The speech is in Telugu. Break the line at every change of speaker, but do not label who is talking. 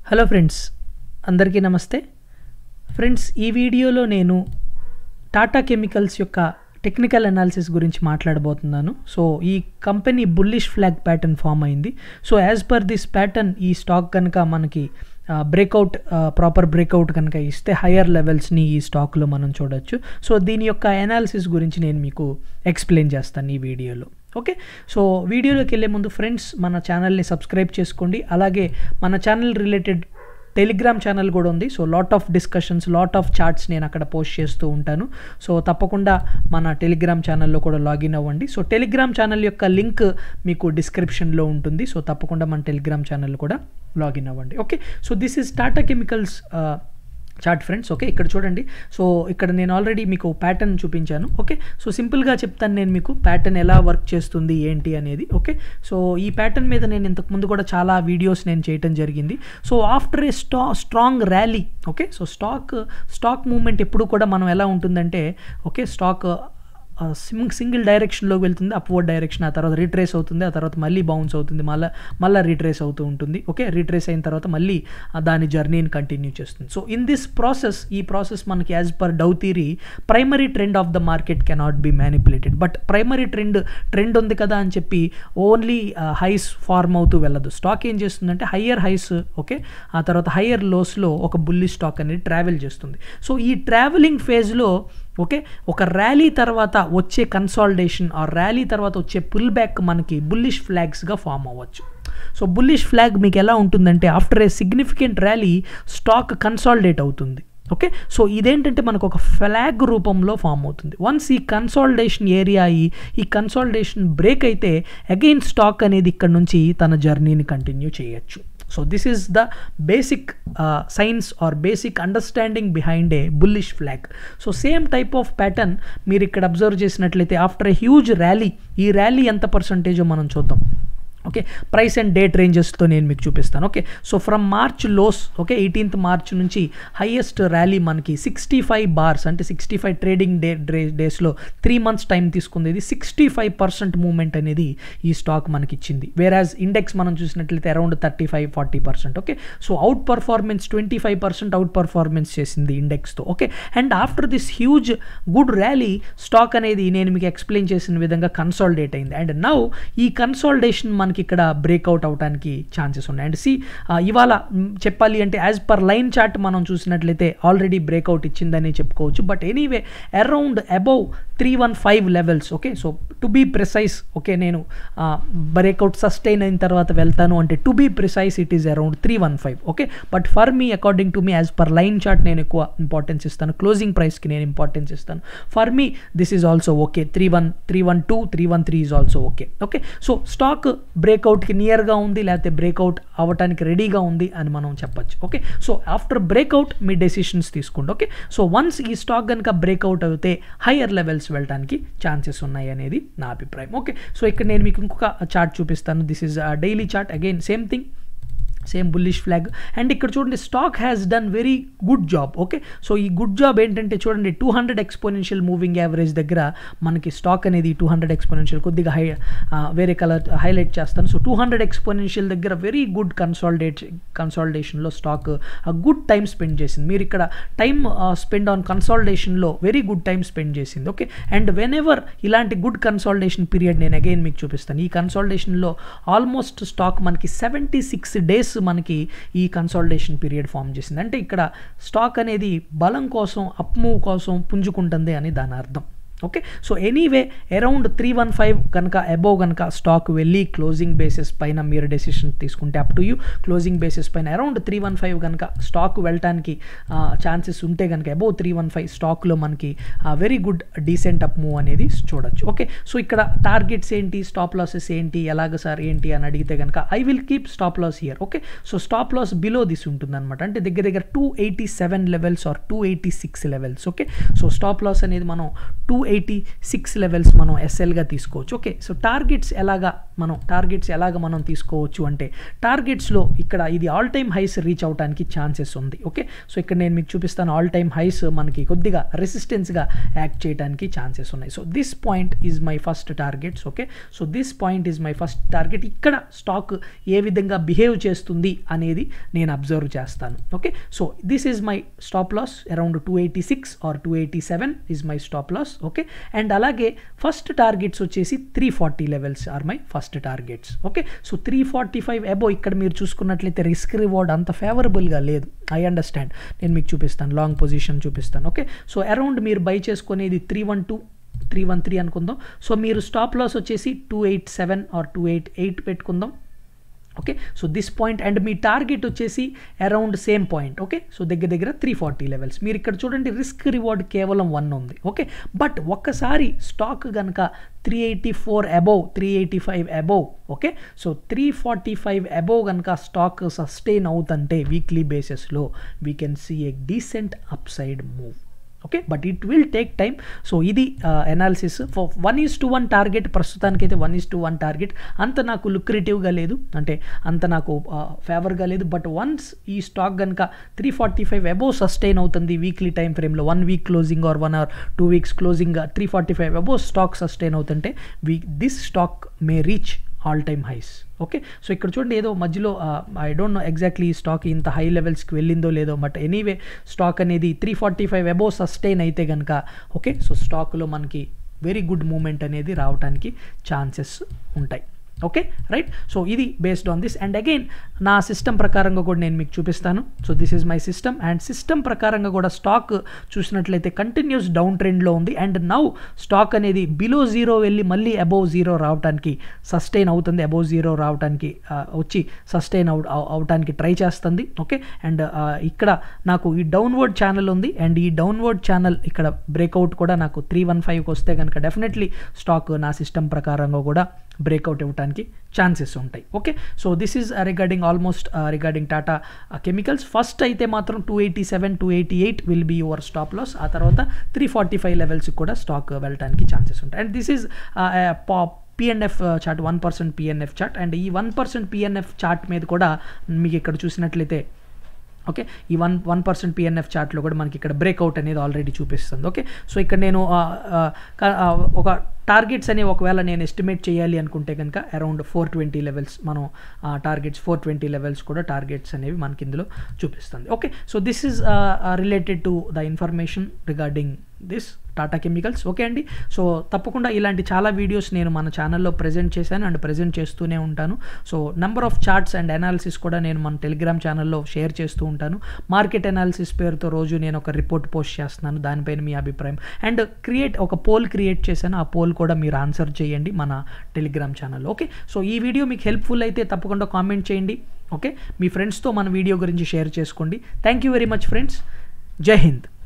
హలో ఫ్రెండ్స్ అందరికీ నమస్తే ఫ్రెండ్స్ ఈ వీడియోలో నేను టాటా కెమికల్స్ యొక్క టెక్నికల్ అనాలిసిస్ గురించి మాట్లాడబోతున్నాను సో ఈ company bullish flag pattern form అయింది so as per this pattern ఈ స్టాక్ కనుక మనకి బ్రేక్అవుట్ ప్రాపర్ బ్రేక్అవుట్ కనుక ఇస్తే హయ్యర్ లెవెల్స్ని ఈ స్టాక్లో మనం చూడొచ్చు సో దీని యొక్క అనాలిసిస్ గురించి నేను మీకు ఎక్స్ప్లెయిన్ చేస్తాను ఈ వీడియోలో ఓకే సో వీడియోలోకి వెళ్ళే ముందు ఫ్రెండ్స్ మన ఛానల్ని సబ్స్క్రైబ్ చేసుకోండి అలాగే మన ఛానల్ రిలేటెడ్ టెలిగ్రామ్ ఛానల్ కూడా ఉంది so lot of discussions lot of charts నేను అక్కడ పోస్ట్ చేస్తూ ఉంటాను సో తప్పకుండా మన టెలిగ్రామ్ ఛానల్లో కూడా లాగిన్ అవ్వండి సో టెలిగ్రామ్ ఛానల్ యొక్క లింక్ మీకు డిస్క్రిప్షన్లో ఉంటుంది సో తప్పకుండా మన టెలిగ్రామ్ ఛానల్ కూడా లాగిన్ అవ్వండి okay so this is Tata chemicals chart friends okay ఇక్కడ చూడండి సో ఇక్కడ నేను ఆల్రెడీ మీకు ప్యాటర్న్ చూపించాను ఓకే సో సింపుల్గా చెప్తాను నేను మీకు ప్యాటర్న్ ఎలా వర్క్ చేస్తుంది ఏంటి అనేది ఓకే సో ఈ ప్యాటర్న్ మీద నేను ఇంతకుముందు కూడా చాలా వీడియోస్ నేను చేయటం జరిగింది so after a sta strong rally okay so stock stock moment ఎప్పుడు కూడా మనం ఎలా ఉంటుందంటే ఓకే స్టాక్ సింగ్ సింగిల్ డైరెక్షన్లోకి వెళ్తుంది అప్వర్డ్ డైరెక్షన్ ఆ తర్వాత రీట్రేస్ అవుతుంది ఆ తర్వాత మళ్ళీ బౌన్స్ అవుతుంది మళ్ళీ మళ్ళీ రీట్రేస్ అవుతూ ఉంటుంది ఓకే రీట్రేస్ అయిన తర్వాత మళ్ళీ దాని జర్నీని కంటిన్యూ చేస్తుంది సో ఇన్ దిస్ ప్రాసెస్ ఈ ప్రాసెస్ మనకి as per Dow theory primary trend of the market cannot be manipulated but primary trend trend ఉంది కదా అని చెప్పి ఓన్లీ హైస్ ఫార్మ్ అవుతూ వెళ్ళదు స్టాక్ ఏం చేస్తుందంటే హయ్యర్ హైస్ ఓకే ఆ తర్వాత హయ్యర్ లోస్లో ఒక బుల్లి స్టాక్ అనేది ట్రావెల్ చేస్తుంది సో ఈ ట్రావెలింగ్ ఫేజ్లో ఓకే ఒక ర్యాలీ తర్వాత వచ్చే కన్సాలిడేషన్ ఆ ర్యాలీ తర్వాత వచ్చే పుల్ బ్యాక్ మనకి బుల్లిష్ ఫ్లాగ్స్గా ఫామ్ అవ్వచ్చు సో బుల్లిష్ ఫ్లాగ్ మీకు ఎలా ఉంటుందంటే after a significant rally stock consolidate అవుతుంది ఓకే సో ఇదేంటంటే మనకు ఒక ఫ్లాగ్ రూపంలో ఫామ్ అవుతుంది వన్స్ ఈ కన్సాలిడేషన్ ఏరియా అయ్యి ఈ కన్సాలిడేషన్ బ్రేక్ అయితే అగైన్ స్టాక్ అనేది ఇక్కడ నుంచి తన జర్నీని కంటిన్యూ చేయొచ్చు so this is the basic science or basic understanding behind a bullish flag so same type of pattern మీరు ఇక్కడ అబ్జర్వ్ చేసినట్లయితే ఆఫ్టర్ ఏ హ్యూజ్ ర్యాలీ ఈ ర్యాలీ ఎంత పర్సంటేజో మనం చూద్దాం ఓకే ప్రైస్ అండ్ డేట్ రేంజెస్తో నేను మీకు చూపిస్తాను okay so from March lows okay eighteenth March నుంచి హయ్యెస్ట్ ర్యాలీ మనకి సిక్స్టీ ఫైవ్ బార్స్ అంటే sixty five trading day day డేస్లో త్రీ మంత్స్ టైం తీసుకుంది ఇది సిక్స్టీ ఫైవ్ పర్సెంట్ మూమెంట్ అనేది ఈ స్టాక్ మనకి ఇచ్చింది వేరాజ్ ఇండెక్స్ మనం చూసినట్లయితే around thirty five forty percent okay so out performance twenty five percent out performance చేసింది ఇండెక్స్తో okay and after this huge good rally stock అనేది నేను మీకు ఎక్స్ప్లెయిన్ చేసిన విధంగా కన్సాలిడేట్ అయింది అండ్ నౌ ఈ కన్సాలిడేషన్ మనకి ఇక్కడ బ్రేక్అవుట్ అవడానికి ఛాన్సెస్ ఉన్నాయి అండ్ సి ఇవాళ చెప్పాలి అంటే యాజ్ పర్ లైన్ చార్ట్ మనం చూసినట్లయితే ఆల్రెడీ బ్రేక్అవుట్ ఇచ్చిందని చెప్పుకోవచ్చు but anyway around above three one five levels okay so to be precise okay నేను బ్రేక్అవుట్ సస్టైన్ అయిన తర్వాత వెళ్తాను అంటే to be precise it is around three one five okay but for me according to me as per line chart నేను ఎక్కువ ఇంపార్టెన్స్ ఇస్తాను క్లోజింగ్ ప్రైస్కి నేను ఇంపార్టెన్స్ ఇస్తాను for me this is also okay three one three one two three one three is also okay okay so stock బ్రేక్అవుట్కి నియర్గా ఉంది లేకపోతే బ్రేక్అవుట్ అవ్వడానికి రెడీగా ఉంది అని మనం చెప్పచ్చు ఓకే సో ఆఫ్టర్ బ్రేక్అవుట్ మీ డెసిషన్స్ తీసుకోండి ఓకే సో వన్స్ ఈ స్టాక్ కనుక బ్రేక్అవుట్ అయితే హయ్యర్ లెవెల్స్ వెళ్ళడానికి ఛాన్సెస్ ఉన్నాయి అనేది నా అభిప్రాయం ఓకే సో ఇక్కడ నేను మీకు ఇంకొక చార్ట్ చూపిస్తాను this is daily chart again same thing same bullish flag and ఇక్కడ చూడండి stock has done very good job okay so ఈ గుడ్ జాబ్ ఏంటంటే చూడండి two hundred exponential moving average దగ్గర మనకి స్టాక్ అనేది టూ హండ్రెడ్ ఎక్స్పోనెన్షియల్ కొద్దిగా హై వేరే కలర్ హైలైట్ చేస్తాను సో టూ హండ్రెడ్ ఎక్స్పోనెన్షియల్ దగ్గర వెరీ గుడ్ కన్సాలిడేట్ కన్సాలిడేషన్లో స్టాక్ గుడ్ టైం స్పెండ్ చేసింది మీరు ఇక్కడ టైం స్పెండ్ ఆన్ కన్సాలిడేషన్లో వెరీ గుడ్ టైం స్పెండ్ చేసింది ఓకే అండ్ వెన్ ఎవర్ ఇలాంటి గుడ్ కన్సాలిడేషన్ పీరియడ్ నేను అగైన్ మీకు చూపిస్తాను ఈ కన్సాలిడేషన్లో ఆల్మోస్ట్ స్టాక్ మనకి సెవెంటీ సిక్స్ డేస్ మనకి ఈ కన్సాలిడేషన్ పీరియడ్ ఫామ్ చేసింది అంటే ఇక్కడ స్టాక్ అనేది బలం కోసం అప్ మూవ్ కోసం పుంజుకుంటుంది అని దాని అర్థం okay so anyway around three one five కనుక అబోవ్ కనుక స్టాక్ వెళ్ళి క్లోజింగ్ బేసిస్ పైన మీరు డెసిషన్ తీసుకుంటే up to you closing basis పైన అరౌండ్ త్రీ వన్ ఫైవ్ కనుక స్టాక్ వెళ్ళటానికి ఛాన్సెస్ ఉంటే కనుక అబోవ్ త్రీ వన్ ఫైవ్ స్టాక్లో మనకి very good decent up move అనేది చూడొచ్చు ఓకే సో ఇక్కడ టార్గెట్స్ ఏంటి స్టాప్ లాసెస్ ఏంటి ఎలాగ సార్ ఏంటి అని అడిగితే కనుక I will keep stop loss here okay so stop loss below this ఉంటుంది అనమాట అంటే దగ్గర దగ్గర two eighty seven levels or two eighty six levels okay so stop loss అనేది మనం టూ ఎయిటీ సిక్స్ లెవెల్స్ మనం ఎస్ఎల్గా తీసుకోవచ్చు ఓకే సో టార్గెట్స్ ఎలాగా మనం టార్గెట్స్ ఎలాగ మనం తీసుకోవచ్చు అంటే టార్గెట్స్లో ఇక్కడ ఇది ఆల్ టైమ్ హైస్ రీచ్ అవడానికి ఛాన్సెస్ ఉంది ఓకే సో ఇక్కడ నేను మీకు చూపిస్తాను ఆల్ టైమ్ హైస్ మనకి కొద్దిగా రెసిస్టెన్స్గా యాక్ట్ చేయడానికి ఛాన్సెస్ ఉన్నాయి so this point is my first targets okay so this point is my first target ఇక్కడ స్టాక్ ఏ విధంగా బిహేవ్ చేస్తుంది అనేది నేను అబ్జర్వ్ చేస్తాను okay so this is my stop loss around two eighty six or two eighty seven is my stop loss okay and అలాగే ఫస్ట్ టార్గెట్స్ వచ్చేసి three forty levels or my first targets okay so three forty five above ఇక్కడ మీరు చూసుకున్నట్లయితే రిస్క్ రివార్డ్ అంత ఫేవరబుల్గా లేదు ఐ అండర్స్టాండ్ నేను మీకు చూపిస్తాను లాంగ్ పొజిషన్ చూపిస్తాను ఓకే సో అరౌండ్ మీరు బై చేసుకునేది three one two three one three అనుకుందాం సో మీరు స్టాప్ లాస్ వచ్చేసి two eight seven or two eight eight పెట్టుకుందాం okay so this point and మీ టార్గెట్ వచ్చేసి around same point okay so దగ్గర దగ్గర త్రీ ఫార్టీ లెవెల్స్ మీరు ఇక్కడ చూడండి రిస్క్ రివార్డ్ కేవలం వన్ ఉంది ఓకే బట్ ఒక్కసారి స్టాక్ కనుక three eighty four above three eighty five above okay so three forty five above కనుక స్టాక్ సస్టైన్ అవుతుంటే వీక్లీ బేసిస్లో we can see a decent up side move okay but it will take time so ఇది analysis for one is to one target ప్రస్తుతానికైతే one is to one target అంత నాకు లుక్రేటివ్గా లేదు అంటే అంత నాకు ఫేవర్గా లేదు బట్ వన్స్ ఈ స్టాక్ కనుక three forty five above sustain అవుతుంది వీక్లీ టైం ఫ్రేమ్లో one week closing are one hour two weeks closing three forty five above stock sustain అవుతుంటే we this stock may reach all time highs okay so ఇక్కడ చూడండి ఏదో మధ్యలో ఐ డోంట్ నో ఎగ్జాక్ట్లీ ఈ స్టాక్ ఇంత హై లెవెల్స్కి వెళ్ళిందో లేదో బట్ ఎనీవే స్టాక్ అనేది three forty five above sustain అయితే కనుక ఓకే సో స్టాక్లో మనకి వెరీ గుడ్ మూమెంట్ అనేది రావడానికి ఛాన్సెస్ ఉంటాయి ఓకే రైట్ సో ఇది based on this and again నా సిస్టమ్ ప్రకారంగా కూడా నేను మీకు చూపిస్తాను so this is my system and system ప్రకారంగా కూడా స్టాక్ చూసినట్లయితే కంటిన్యూస్ డౌన్ ట్రెండ్లో ఉంది అండ్ నౌ స్టాక్ అనేది బిలో జీరో వెళ్ళి మళ్ళీ అబోవ్ జీరో రావడానికి సస్టైన్ అవుతుంది అబోవ్ జీరో రావడానికి వచ్చి సస్టైన్ అవు అవడానికి ట్రై చేస్తుంది ఓకే అండ్ ఇక్కడ నాకు ఈ డౌన్వర్డ్ ఛానల్ ఉంది అండ్ ఈ డౌన్వర్డ్ ఛానల్ ఇక్కడ బ్రేక్అవుట్ కూడా నాకు త్రీ వన్ ఫైవ్కి వస్తే కనుక డెఫినెట్లీ స్టాక్ నా సిస్టమ్ ప్రకారంగా కూడా బ్రేక్అవుట్ ఇవ్వడానికి ఛాన్సెస్ ఉంటాయి okay so this is regarding almost regarding Tata Chemicals first అయితే మాత్రం two eighty seven two eighty eight will be your stop loss ఆ తర్వాత త్రీ ఫార్టీ ఫైవ్ లెవెల్స్కి కూడా స్టాక్ వెళ్ళడానికి ఛాన్సెస్ ఉంటాయి అండ్ దిస్ ఈజ్ పాప్ PNF chart one percent PNF chart and ఈ వన్ పర్సెంట్ పిఎన్ఎఫ్ చార్ట్ మీద కూడా మీకు ఇక్కడ చూసినట్లయితే ఓకే ఈ వన్ వన్ పర్సెంట్ పిఎన్ఎఫ్ చార్ట్లో కూడా మనకి ఇక్కడ బ్రేక్అవుట్ అనేది ఆల్రెడీ చూపిస్తుంది ఓకే సో ఇక్కడ నేను ఒక టార్గెట్స్ అనేవి ఒకవేళ నేను ఎస్టిమేట్ చేయాలి అనుకుంటే కనుక అరౌండ్ ఫోర్ ట్వంటీ లెవెల్స్ మనం టార్గెట్స్ ఫోర్ ట్వంటీ లెవెల్స్ కూడా టార్గెట్స్ అనేవి మనకి ఇందులో చూపిస్తుంది okay so this is related to the information regarding this Tata Chemicals okay అండి సో తప్పకుండా ఇలాంటి చాలా వీడియోస్ నేను మన ఛానల్లో ప్రజెంట్ చేశాను అండ్ ప్రజెంట్ చేస్తూనే ఉంటాను so number of charts and analysis కూడా నేను మన టెలిగ్రామ్ ఛానల్లో షేర్ చేస్తూ ఉంటాను మార్కెట్ అనాలిసిస్ పేరుతో రోజు నేను ఒక రిపోర్ట్ పోస్ట్ చేస్తున్నాను దానిపైన మీ అభిప్రాయం అండ్ క్రియేట్ ఒక పోల్ క్రియేట్ చేశాను ఆ పోల్ కూడా మీరు ఆన్సర్ చేయండి మన టెలిగ్రామ్ ఛానల్లో ఓకే సో ఈ వీడియో మీకు హెల్ప్ఫుల్ అయితే తప్పకుండా కామెంట్ చేయండి ఓకే మీ ఫ్రెండ్స్తో మన వీడియో గురించి షేర్ చేసుకోండి thank you very much friends Jai Hind